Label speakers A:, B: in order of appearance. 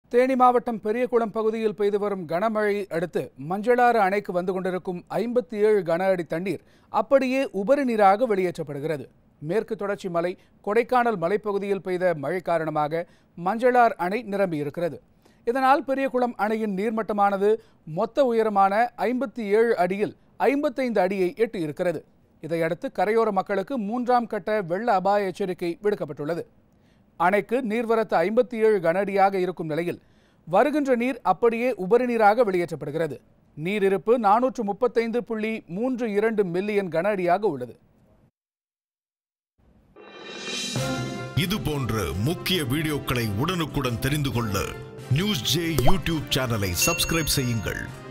A: தேனி மாவட்டம் பெரியகுளம் பகுதியில் பெய்து வரும் கனமழையை அடுத்து மஞ்சளாறு அணைக்கு வந்து கொண்டிருக்கும் ஐம்பத்தி ஏழு கன அடி தண்ணீர் அப்படியே உபரி நீராக வெளியேற்றப்படுகிறது மேற்கு தொடர்ச்சி மலை கொடைக்கானல் மலைப்பகுதியில் பெய்த மழை காரணமாக மஞ்சளார் அணை நிரம்பியிருக்கிறது இதனால் பெரியகுளம் அணையின் நீர்மட்டமானது மொத்த உயரமான ஐம்பத்தி ஏழு அடியில் ஐம்பத்தைந்து அடியை எட்டியிருக்கிறது இதையடுத்து கரையோர மக்களுக்கு மூன்றாம் கட்ட வெள்ள அபாய எச்சரிக்கை விடுக்கப்பட்டுள்ளது அணைக்கு நீர்வரத்து ஐம்பத்தி ஏழு கனஅடியாக இருக்கும் நிலையில் வருகின்ற நீர் அப்படியே உபரி நீராக வெளியேற்றப்படுகிறது நீர் இருப்பு நானூற்று முப்பத்தைந்து புள்ளி மூன்று இரண்டு மில்லியன் கன அடியாக உள்ளது
B: இது போன்ற முக்கிய வீடியோக்களை உடனுக்குடன் தெரிந்து கொள்ள நியூஸ் ஜே யூடியூப் சேனலை சப்ஸ்கிரைப் செய்யுங்கள்